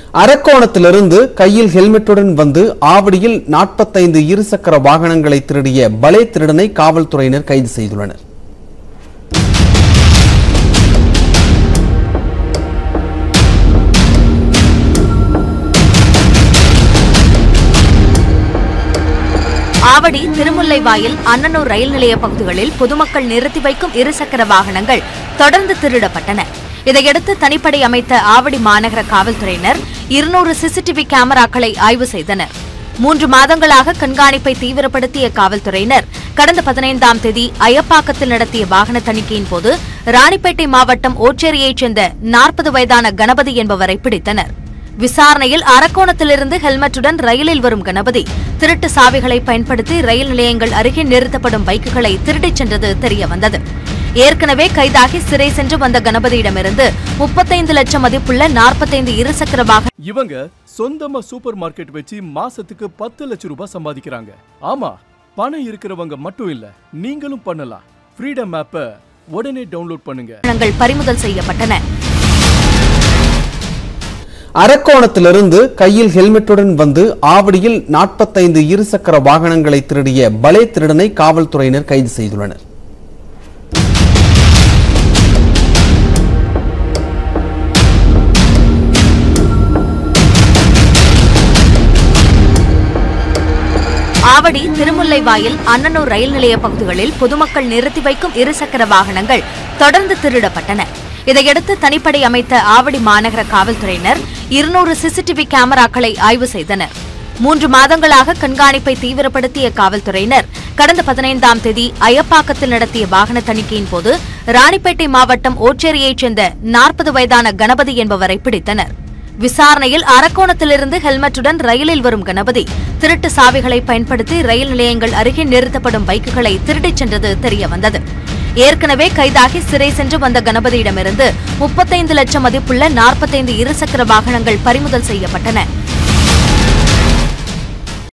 அரக்கோணத்திலிருந்து கையில் ஹெல்மெட்டுடன் வந்து ஆவடியில் நாற்பத்தைந்து இருசக்கர வாகனங்களை திருடிய பலே திருடனை காவல்துறையினர் கைது செய்துள்ளனர் ஆவடி திருமுல்லைவாயில் அன்னனூர் ரயில் நிலைய பகுதிகளில் பொதுமக்கள் நிறுத்தி வைக்கும் இருசக்கர வாகனங்கள் தொடர்ந்து திருடப்பட்டன இதையடுத்து தனிப்படை அமைத்த ஆவடி மாநகர காவல்துறையினர் இருநூறு சிசிடிவி கேமராக்களை ஆய்வு செய்தனர் மூன்று மாதங்களாக கண்காணிப்பை தீவிரப்படுத்திய காவல்துறையினர் கடந்த பதினைந்தாம் தேதி அயப்பாக்கத்தில் நடத்திய வாகன தணிக்கையின் போது ராணிப்பேட்டை மாவட்டம் ஓச்சேரியைச் சேர்ந்த நாற்பது வயதான கணபதி என்பவரை பிடித்தனர் விசாரணையில் அரக்கோணத்திலிருந்து ஹெல்மெட்டுடன் ரயிலில் வரும் கணபதி திருட்டு சாவிகளை பயன்படுத்தி ரயில் நிலையங்கள் அருகே நிறுத்தப்படும் பைக்குகளை திருடிச் சென்றது தெரியவந்தது ஏற்கனவே கைதாகி சிறை சென்று வந்த கணபதியிடமிருந்து முப்பத்தைந்து லட்சம் மதிப்புள்ள நாற்பத்தைந்து இருசக்கர வாகன இவங்க சொந்தமா சூப்பர் மார்க்கெட் வச்சு மாசத்துக்கு பத்து லட்சம் ரூபாய் சம்பாதிக்கிறாங்க ஆமா பணம் இருக்கிறவங்க மட்டும் இல்ல நீங்களும் பண்ணலாம் ஃப்ரீடம் ஆப்பை உடனே டவுன்லோட் பண்ணுங்க வாகனங்கள் பறிமுதல் செய்யப்பட்டன அரக்கோணத்திலிருந்து கையில் ஹெல்மெட்டுடன் வந்து ஆவடியில் நாற்பத்தைந்து இருசக்கர வாகனங்களை திருடிய பலே திருடனை காவல்துறையினர் கைது செய்துள்ளனர் ஆவடி திருமுல்லைவாயில் அன்னனூர் ரயில் நிலைய பகுதிகளில் பொதுமக்கள் நிறுத்தி வைக்கும் இருசக்கர வாகனங்கள் தொடர்ந்து திருடப்பட்டன இதையடுத்து தனிப்படை அமைத்த ஆவடி மாநகர காவல்துறையினர் இருநூறு சிசிடிவி கேமராக்களை ஆய்வு செய்தனர் மூன்று மாதங்களாக கண்காணிப்பை தீவிரப்படுத்திய காவல்துறையினர் கடந்த பதினைந்தாம் தேதி அயப்பாக்கத்தில் நடத்திய வாகன தணிக்கையின் போது ராணிப்பேட்டை மாவட்டம் ஓச்சேரியைச் சேர்ந்த நாற்பது வயதான கணபதி என்பவரை பிடித்தனர் விசாரணையில் அரக்கோணத்திலிருந்து ஹெல்மெட்டுடன் ரயிலில் வரும் கணபதி திருட்டு சாவிகளை பயன்படுத்தி ரயில் நிலையங்கள் அருகே நிறுத்தப்படும் பைக்குகளை திருடிச் சென்றது தெரியவந்தது ஏற்கனவே கைதாகி சிறை சென்று வந்த கணபதியிடமிருந்து முப்பத்தைந்து லட்சம் மதிப்புள்ள நாற்பத்தைந்து இருசக்கர வாகனங்கள் பறிமுதல் செய்யப்பட்டன